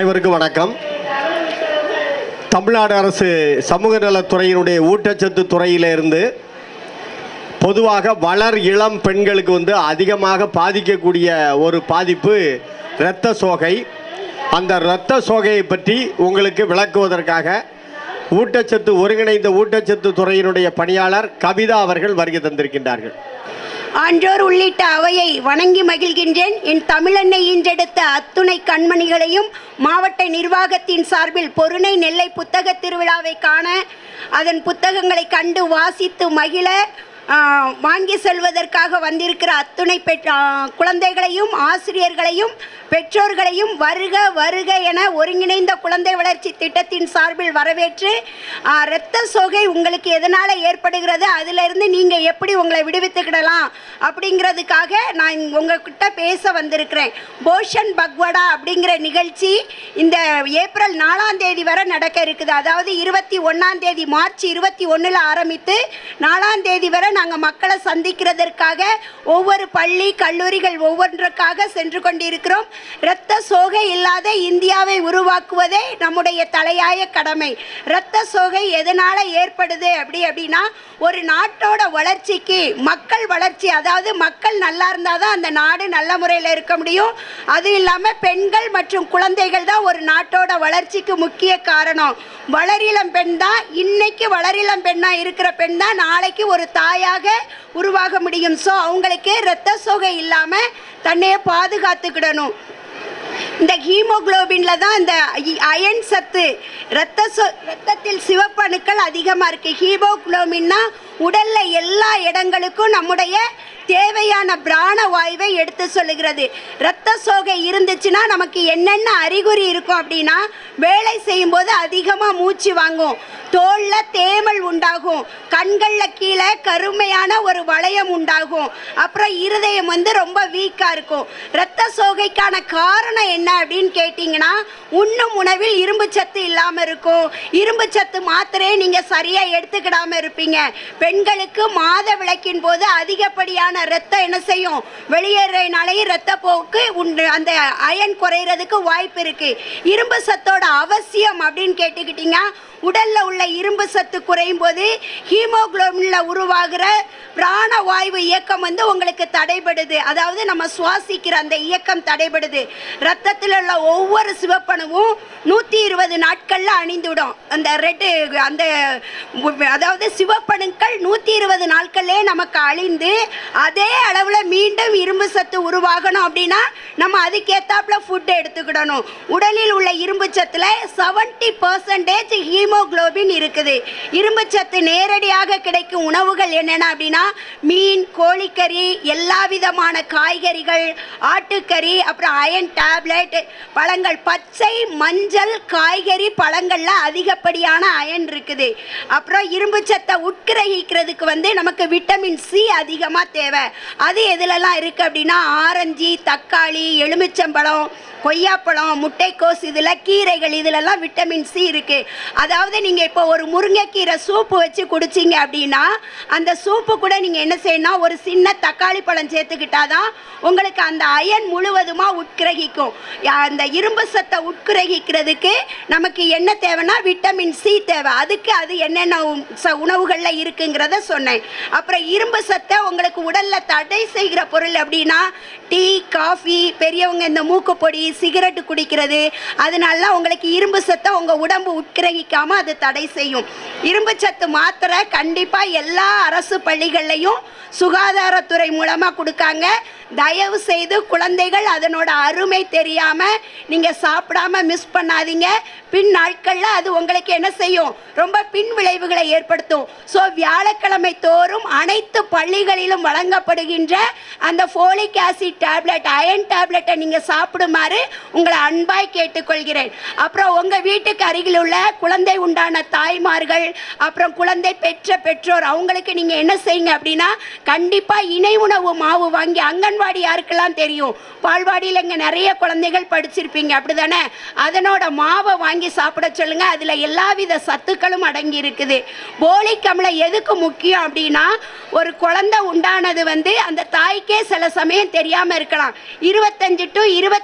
அனைவருக்கும் வணக்கம் தமிழ்நாடு அரசு சமூக நலத்துறையினுடைய ஊட்டச்சத்து துறையிலிருந்து பொதுவாக வளர் இளம் பெண்களுக்கு வந்து அதிகமாக பாதிக்கக்கூடிய ஒரு பாதிப்பு இரத்த சோகை அந்த இரத்த சோகையை பற்றி உங்களுக்கு விளக்குவதற்காக ஊட்டச்சத்து ஒருங்கிணைந்த ஊட்டச்சத்து துறையினுடைய பணியாளர் கவிதா அவர்கள் வருகை தந்திருக்கின்றார்கள் ஆன்றோர் உள்ளிட்ட அவையை வணங்கி மகிழ்கின்றேன் என் தமிழன்னை ஈன்றெடுத்த அத்துணை கண்மணிகளையும் மாவட்ட நிர்வாகத்தின் சார்பில் பொருணை நெல்லை புத்தக திருவிழாவை காண அதன் புத்தகங்களை கண்டு வாசித்து மகிழ ஆ, வாங்கி செல்வதற்காக வந்திருக்கிற அத்துணை பெற் ஆ, குழந்தைகளையும் ஆசிரியர்களையும் பெற்றோர்களையும் வருக வருக என ஒருங்கிணைந்த குழந்தை வளர்ச்சி திட்டத்தின் சார்பில் வரவேற்று ஆ, இரத்த சோகை உங்களுக்கு எதனால் ஏற்படுகிறது அதிலிருந்து நீங்கள் எப்படி உங்களை விடுவித்துக்கிடலாம் அப்படிங்கிறதுக்காக நான் உங்ககிட்ட பேச வந்திருக்கிறேன் போஷன் பக்வடா அப்படிங்கிற நிகழ்ச்சி இந்த ஏப்ரல் நாலாம் தேதி வரை நடக்க இருக்குது அதாவது இருபத்தி ஒன்றாம் தேதி மார்ச் இருபத்தி ஒன்றில் ஆரம்பித்து நாலாம் தேதி வரை நாங்கள் மக்களை சந்திக்கிறதற்காக ஒவ்வொரு பள்ளி கல்லூரிகள் ஒவ்வொன்றுக்காக சென்று கொண்டிருக்கிறோம் இரத்த சோகை இல்லாத இந்தியாவை உருவாக்குவதே நம்முடைய தலையாய கடமை இரத்த சோகை எதனால் ஏற்படுது அப்படி அப்படின்னா ஒரு நாட்டோட வளர்ச்சிக்கு மக்கள் வளர்ச்சி அதாவது மக்கள் நல்லா இருந்தால் தான் அந்த நாடு நல்ல முறையில் இருக்க முடியும் அது இல்லாமல் பெண்கள் மற்றும் குழந்தைகள் தான் ஒரு நாட்டோட வளர்ச்சிக்கு முக்கிய காரணம் வளரிளம் பெண் தான் இன்னைக்கு வளரிளம் பெண்ணாக இருக்கிற பெண் தான் நாளைக்கு ஒரு தாயாக உருவாக முடியும் ஸோ அவங்களுக்கு இரத்த சோகை இல்லாமல் தன்னையே பாதுகாத்துக்கிடணும் இந்த ஹீமோகுளோபின்ல தான் இந்த இ- அயன் சத்து ரத்த சொ- ரத்தத்தில் சிவப்பணுக்கள் அதிகமாக இருக்கு ஹீமோகுளோபின்னா உடல்ல எல்லா இடங்களுக்கும் நம்முடைய தேவையான பிராண வாயுவை எடுத்து சொல்லுகிறது இரத்த சோகை இருந்துச்சுன்னா நமக்கு என்னென்ன அறிகுறி இருக்கும் அப்படின்னா வேலை செய்யும்போது அதிகமாக மூச்சு வாங்கும் தோல்ல தேமல் உண்டாகும் கண்கள்ல கீழே கருமையான ஒரு வளையம் உண்டாகும் அப்புறம் இருதயம் வந்து ரொம்ப வீக்கா இருக்கும் இரத்த சோகைக்கான காரணம் என்ன அப்படின்னு கேட்டிங்கன்னா உண்ணும் உணவில் இரும்பு சத்து இல்லாம இருக்கும் இரும்பு சத்து மாத்திரையை நீங்க சரியா எடுத்துக்கிடாம இருப்பீங்க பெண்களுக்கு மாத விளக்கின் போது அதிகப்படியான ரத்தம் என்ன செய்யும் வெளியேறனாலேயும் ரத்த போக்கு உண்டு அந்த அயன் குறையிறதுக்கு வாய்ப்பு இருக்கு இரும்பு சத்தோட அவசியம் அப்படின்னு கேட்டுக்கிட்டீங்க உடல்ல உள்ள இரும்பு சத்து குறையும் போது ஹீமோகுளோபின்ல உருவாகிற பிராணவாயு இயக்கம் வந்து உங்களுக்கு தடைபடுது அதாவது நம்ம சுவாசிக்கிற அந்த இயக்கம் தடைபடுது ரத்தத்தில் உள்ள ஒவ்வொரு சிவப்பணுவும் நூற்றி இருபது நாட்களில் அணிந்துவிடும் அந்த ரெட்டு அந்த உ- அதாவது சிவப்பணுக்கள் நூற்றி இருபது நாட்கள்லே நமக்கு அழிந்து அதே அளவில் மீண்டும் இரும்பு சத்து உருவாகணும் அப்படின்னா நம்ம அதுக்கேத்தாப்புல ஃபுட் எடுத்துக்கிடணும் உடலில் உள்ள இரும்பு சத்தில் செவன்டி பர்சன்டேஜ் ஹீமோகுளோபின் இருக்குது இரும்பு சத்து நேரடியாக கிடைக்கும் உணவுகள் என்னென்ன அப்படின்னா மீன் கோழிக்கறி எல்லா விதமான காய்கறிகள் ஆட்டுக்கறி அப்புறம் அயன் டேப்லெட் பழங்கள் பச்சை மஞ்சள் காய்கறி பழங்கள்ல அதிகப்படியான அயன் இருக்குது அப்புறம் இரும்பு சத்தை உட்கிரகிக்கிறதுக்கு வந்து நமக்கு விட்டமின் சி அதிகமாக தேவை அது எதுலலாம் இருக்குது அப்படின்னா ஆரஞ்சு தக்காளி எலுமிச்சம்பழம் கொய்யாப்பழம் முட்டைக்கோஸ் இதில் கீரைகள் இதிலெல்லாம் விட்டமின் சி இருக்குது அதாவது நீங்கள் இப்போ ஒரு முருங்கைக்கீரை சூப்பு வச்சு குடிச்சிங்க அப்படின்னா அந்த சூப்பு கூட நீங்கள் என்ன செய்யணும் ஒரு சின்ன தக்காளி பழம் சேர்த்துக்கிட்டாதான் உங்களுக்கு அந்த அயன் முழுவதுமாக உட்கிரகிக்கும் யா- அந்த இரும்பு சத்தை உட்கிரகிக்கிறதுக்கு நமக்கு என்ன தேவைன்னா விட்டமின் சி தேவை அதுக்கு அது என்னென்ன உ- ச- உணவுகள்ல இருக்குங்கிறத சொன்னேன் அப்புறம் இரும்பு சத்தை உங்களுக்கு உடல்ல தடை செய்கிற பொருள் அப்படின்னா டீ காஃபி பெரியவங்க இந்த மூக்கு பொடி சிகரெட் குடிக்கிறது அதனால உங்களுக்கு இரும்பு சத்தை உங்க உடம்பு உட்கிரகிக்காம அது தடை செய்யும் இரும்பு சத்து மாத்திரை கண்டிப்பா எல்லா அரசு பள்ளிகள்லையும் சுகாதாரத்துறை மூலமா கொடுக்காங்க தயவு செய்து குழந்தைகள் அதனோட அருமை தெரியாம நீங்க சாப்பிடாம மிஸ் பண்ணாதீங்க பின் நாட்களில் அது உங்களுக்கு என்ன செய்யும் ரொம்ப பின் விளைவுகளை ஏற்படுத்தும் ஸோ வியாழக்கிழமை தோறும் அனைத்து பள்ளிகளிலும் வழங்கப்படுகின்ற அந்த ஃபோலிக் ஆசிட் டேப்லெட் அயன் டேப்லெட்டை நீங்கள் சாப்பிடுமாறு உங்களை அன்பாய் கேட்டுக்கொள்கிறேன் அப்புறம் உங்கள் வீட்டுக்கு அருகில் உள்ள குழந்தை உண்டான தாய்மார்கள் அப்புறம் குழந்தை பெற்ற பெற்றோர் அவங்களுக்கு நீங்கள் என்ன செய்யுங்க அப்படின்னா கண்டிப்பாக இணை உணவு மாவு வாங்கி அங்கன்வாடி யாருக்கெல்லாம் தெரியும் பால்வாடியில் இங்கே நிறைய குழந்தைகள் படிச்சிருப்பீங்க அப்படிதானே அதனோட மாவை வாங்கி சாப்பிட சொல்லுங்க அதில் எல்லாவித சத்துக்களும் அடங்கி இருக்குது போலிக் அமிலம் எதுக்கு முக்கியம் அப்படின்னா ஒரு குழந்தை உண்டானது வந்து அந்த தாய்க்கே சில சமயம் தெரியாமல் இருக்கலாம் இருபத்தஞ்சு டு இருபத்தி ஏழு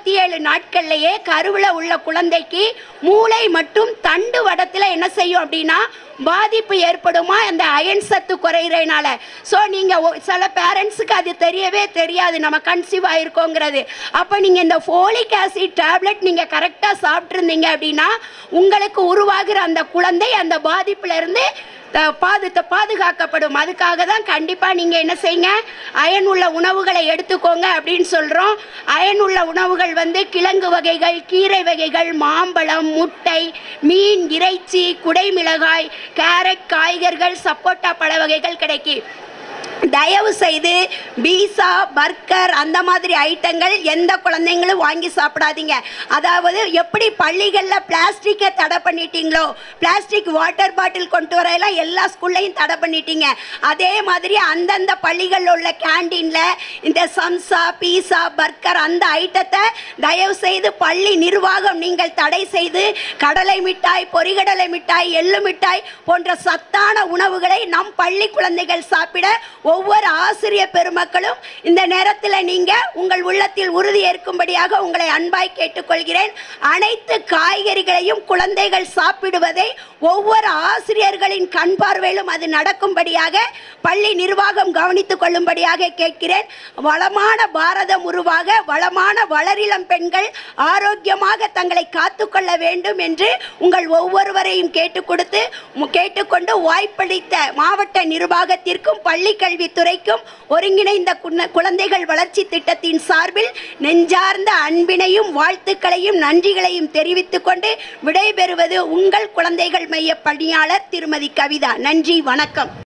நாட்கள்லயே கருவில் உள்ள குழந்தைக்கு மூளை மற்றும் தண்டு வடத்தில் என்ன செய்யும் அப்படின்னா பாதிப்பு ஏற்படுமா அந்த அயன் சத்து குறையிறதுனால ஸோ நீங்கள் சில பேரண்ட்ஸுக்கு அது தெரியவே தெரியாது நம்ம கன்சீவ் ஆயிருக்கோங்கிறது அப்போ நீங்கள் இந்த ஃபோலிக் ஆசிட் டேப்லெட் நீங்கள் கரெக்டாக சாப்பிட்ருந்தீங்க அப்படின்னா உங்களுக்கு உருவாகிற அந்த குழந்தை அந்த பாதிப்புல இருந்து த- பாது த- பாதுகாக்கப்படும் அதுக்காக தான் கண்டிப்பாக நீங்கள் என்ன செய்யுங்க அயன் உள்ள உணவுகளை எடுத்துக்கோங்க அப்படின்னு சொல்கிறோம் அயன் உள்ள உணவுகள் வந்து கிழங்கு வகைகள் கீரை வகைகள் மாம்பழம் முட்டை மீன் இறைச்சி குடைமிளகாய் கேரட் காய்கறிகள் சப்போட்டா பழ வகைகள் கிடைக்கும் தயவு செய்து பீஸா பர்கர் அந்த மாதிரி ஐட்டங்கள் எந்த குழந்தைங்களும் வாங்கி சாப்பிடாதீங்க அதாவது எப்படி பள்ளிகளில் பிளாஸ்டிக்கை தடை பண்ணிட்டீங்களோ பிளாஸ்டிக் வாட்டர் பாட்டில் கொண்டு வரையெல்லாம் எல்லா ஸ்கூல்லையும் தடை பண்ணிட்டீங்க அதே மாதிரி அந்தந்த பள்ளிகளில் உள்ள கேண்டீனில் இந்த சம்சா பீஸா பர்கர் அந்த ஐட்டத்தை தயவு செய்து பள்ளி நிர்வாகம் நீங்கள் தடை செய்து கடலை மிட்டாய் பொரிகடலை மிட்டாய் எள்ளு மிட்டாய் போன்ற சத்தான உணவுகளை நம் பள்ளி குழந்தைகள் சாப்பிட ஒவ்வொரு ஆசிரியர் பெருமக்களும் இந்த நேரத்தில் நீங்க உங்கள் உள்ளத்தில் உறுதி ஏற்கும்படியாக உங்களை அன்பாய் கேட்டுக்கொள்கிறேன் அனைத்து காய்கறிகளையும் குழந்தைகள் சாப்பிடுவதை ஒவ்வொரு ஆசிரியர்களின் கண் பார்வையிலும் அது நடக்கும்படியாக பள்ளி நிர்வாகம் கவனித்துக் கொள்ளும்படியாக கேட்கிறேன் வளமான பாரதம் உருவாக வளமான வளரிளம் பெண்கள் ஆரோக்கியமாக தங்களை காத்துக்கொள்ள வேண்டும் என்று உங்கள் ஒவ்வொருவரையும் கேட்டுக் கொடுத்து மு- கேட்டுக்கொண்டு வாய்ப்பளித்த மாவட்ட நிர்வாகத்திற்கும் பள்ளி கல்வித்துறைக்கும் ஒருங்கிணைந்த குன்ன- குழந்தைகள் வளர்ச்சி திட்டத்தின் சார்பில் நெஞ்சார்ந்த அன்பினையும் வாழ்த்துக்களையும் நன்றிகளையும் தெரிவித்துக் கொண்டு விடைபெறுவது உங்கள் குழந்தைகள் மைய பணியாளர் திருமதி கவிதா நன்றி வணக்கம்